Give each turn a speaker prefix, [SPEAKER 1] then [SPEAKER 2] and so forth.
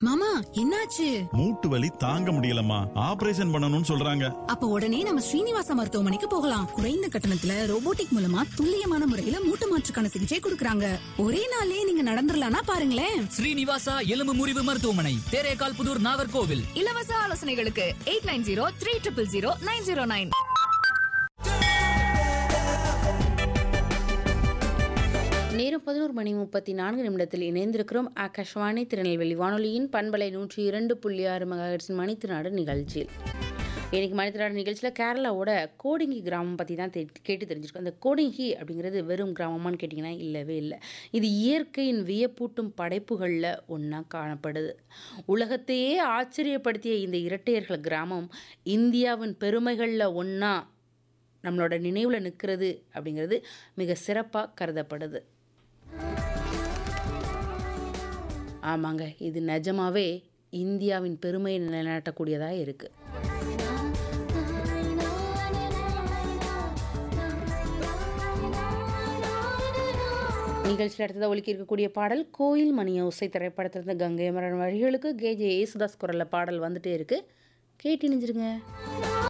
[SPEAKER 1] மாமா என்னாச்சு
[SPEAKER 2] மூட்டு வலி தாங்க முடியலம்மா ஆபரேஷன் பண்ணணும்னு சொல்றாங்க
[SPEAKER 1] அப்ப உடனே நம்ம ஸ்ரீனிவாச மருத்துவமனைக்கு போகலாம் குறைந்த கட்டணத்துல ரோபோட்டிக் மூலமா துல்லியமான முறையில மூட்டு மாற்றுக்கான சிகிச்சை கொடுக்கறாங்க ஒரே நாள்லயே நீங்க நடந்துடலாம்னா பாருங்களேன்
[SPEAKER 3] ஸ்ரீனிவாசா எலும்பு முறிவு மருத்துவமனை தேரேகால் புதூர் நாகர்கோவில்
[SPEAKER 4] இலவச ஆலோசனைகளுக்கு eight nine zero three triple zero nine zero nine
[SPEAKER 5] நேரம் பதினோரு மணி முப்பத்தி நான்கு நிமிடத்தில் இணைந்திருக்கிறோம் ஆகாஷ்வாணி திருநெல்வேலி வானொலியின் பண்பலை நூற்றி இரண்டு புள்ளி ஆறு மெகாஹெட்ஸின் மணித்திருநாடு நிகழ்ச்சியில் இன்னைக்கு மணித்திருநாடு நிகழ்ச்சியில் கேரளாவோட கோடிங்கி கிராமம் பற்றி தான் தெ கேட்டு தெரிஞ்சிருக்கோம் அந்த கோடிங்கி அப்படிங்கிறது வெறும் கிராமமான்னு கேட்டிங்கன்னா இல்லவே இல்லை இது இயற்கையின் வியப்பூட்டும் படைப்புகளில் ஒன்றா காணப்படுது உலகத்தையே ஆச்சரியப்படுத்திய இந்த இரட்டையர்கள் கிராமம் இந்தியாவின் பெருமைகளில் ஒன்றா நம்மளோட நினைவில் நிற்கிறது அப்படிங்கிறது மிக சிறப்பாக கருதப்படுது ஆமாங்க இது நிஜமாவே இந்தியாவின் பெருமையை நிலைநாட்டக்கூடியதாக இருக்குது நிகழ்ச்சியில் அடுத்ததாக ஒலிக்க இருக்கக்கூடிய பாடல் கோயில் மணியோசை திரைப்படத்திலிருந்து கங்கை மரன் வழிகளுக்கு கே ஜே யேசுதாஸ் குரலில் பாடல் வந்துட்டே இருக்கு கேட்டு நிஞ்சிருங்க